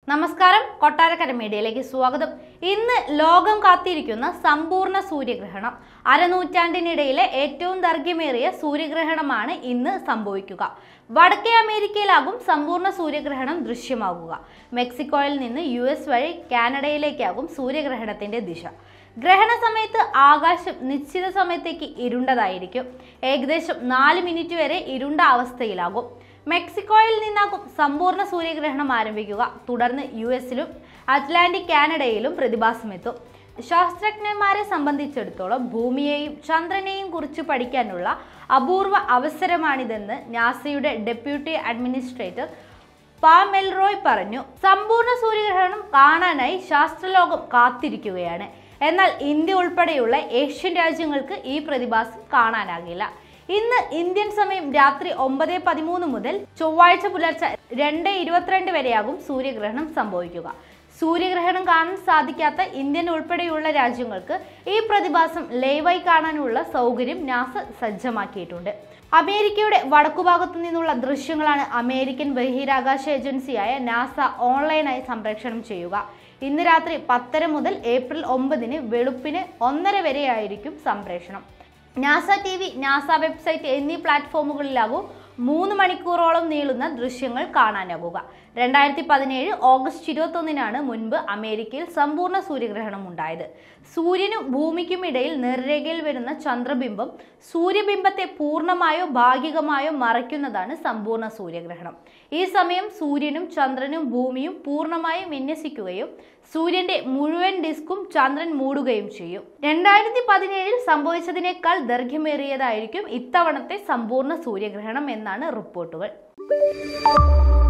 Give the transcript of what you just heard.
നമസ്കാരം കൊട്ടാരക്കര മീഡിയയിലേക്ക് സ്വാഗതം ഇന്ന് ലോകം കാത്തിരിക്കുന്ന സമ്പൂർണ്ണ സൂര്യഗ്രഹണം അരനൂറ്റാണ്ടിനിടയിലെ ഏറ്റവും ദൈർഘ്യമേറിയ സൂര്യഗ്രഹണമാണ് ഇന്ന് സംഭവിക്കുക വടക്കേ അമേരിക്കയിലാകും സമ്പൂർണ്ണ സൂര്യഗ്രഹണം ദൃശ്യമാകുക മെക്സിക്കോയിൽ നിന്ന് യു എസ് വഴി കാനഡയിലേക്കാകും സൂര്യഗ്രഹണത്തിന്റെ ദിശ ഗ്രഹണ സമയത്ത് ആകാശം നിശ്ചിത സമയത്തേക്ക് ഇരുണ്ടതായിരിക്കും ഏകദേശം നാല് മിനിറ്റ് വരെ ഇരുണ്ട അവസ്ഥയിലാകും മെക്സിക്കോയിൽ നിന്നാകും സമ്പൂർണ്ണ സൂര്യഗ്രഹണം ആരംഭിക്കുക തുടർന്ന് യു എസിലും അറ്റ്ലാന്റിക് കാനഡയിലും പ്രതിഭാസമെത്തും ശാസ്ത്രജ്ഞന്മാരെ സംബന്ധിച്ചിടത്തോളം ഭൂമിയെയും ചന്ദ്രനെയും കുറിച്ച് പഠിക്കാനുള്ള അപൂർവ അവസരമാണിതെന്ന് നാസയുടെ ഡെപ്യൂട്ടി അഡ്മിനിസ്ട്രേറ്റർ പാമെൽറോയ് പറഞ്ഞു സമ്പൂർണ്ണ സൂര്യഗ്രഹണം കാണാനായി ശാസ്ത്രലോകം കാത്തിരിക്കുകയാണ് എന്നാൽ ഇന്ത്യ ഉൾപ്പെടെയുള്ള ഏഷ്യൻ രാജ്യങ്ങൾക്ക് ഈ പ്രതിഭാസം കാണാനാകില്ല ഇന്ന് ഇന്ത്യൻ സമയം രാത്രി ഒമ്പത് പതിമൂന്ന് മുതൽ ചൊവ്വാഴ്ച പുലർച്ചെ രണ്ട് ഇരുപത്തിരണ്ട് വരെയാകും സൂര്യഗ്രഹണം സംഭവിക്കുക സൂര്യഗ്രഹണം കാണാൻ സാധിക്കാത്ത ഇന്ത്യൻ ഉൾപ്പെടെയുള്ള രാജ്യങ്ങൾക്ക് ഈ പ്രതിഭാസം ലൈവായി കാണാനുള്ള സൗകര്യം നാസ സജ്ജമാക്കിയിട്ടുണ്ട് അമേരിക്കയുടെ വടക്കുഭാഗത്തു നിന്നുള്ള ദൃശ്യങ്ങളാണ് അമേരിക്കൻ ബഹിരാകാശ ഏജൻസിയായ നാസ ഓൺലൈനായി സംപ്രേഷണം ചെയ്യുക ഇന്ന് രാത്രി പത്തര മുതൽ ഏപ്രിൽ ഒമ്പതിന് വെളുപ്പിന് ഒന്നര വരെയായിരിക്കും സംപ്രേഷണം NASA T V NASA website എന്നീ പ്ലാറ്റ്ഫോമുകളിലാകും മൂന്ന് മണിക്കൂറോളം നീളുന്ന ദൃശ്യങ്ങൾ കാണാനാകുക രണ്ടായിരത്തി പതിനേഴ് ഓഗസ്റ്റ് ഇരുപത്തൊന്നിനാണ് മുൻപ് അമേരിക്കയിൽ സമ്പൂർണ്ണ സൂര്യഗ്രഹണം ഉണ്ടായത് സൂര്യനും ഭൂമിക്കും ഇടയിൽ നേർരേഖയിൽ വരുന്ന ചന്ദ്രബിംബം സൂര്യബിംബത്തെ പൂർണ്ണമായോ ഭാഗികമായോ മറയ്ക്കുന്നതാണ് സമ്പൂർണ്ണ സൂര്യഗ്രഹണം ഈ സമയം സൂര്യനും ചന്ദ്രനും ഭൂമിയും പൂർണ്ണമായും വിന്യസിക്കുകയും സൂര്യന്റെ മുഴുവൻ ഡിസ്കും ചന്ദ്രൻ മൂടുകയും ചെയ്യും രണ്ടായിരത്തി പതിനേഴിൽ സംഭവിച്ചതിനേക്കാൾ ദൈർഘ്യമേറിയതായിരിക്കും ഇത്തവണത്തെ സമ്പൂർണ്ണ സൂര്യഗ്രഹണം എന്നാണ് റിപ്പോർട്ടുകൾ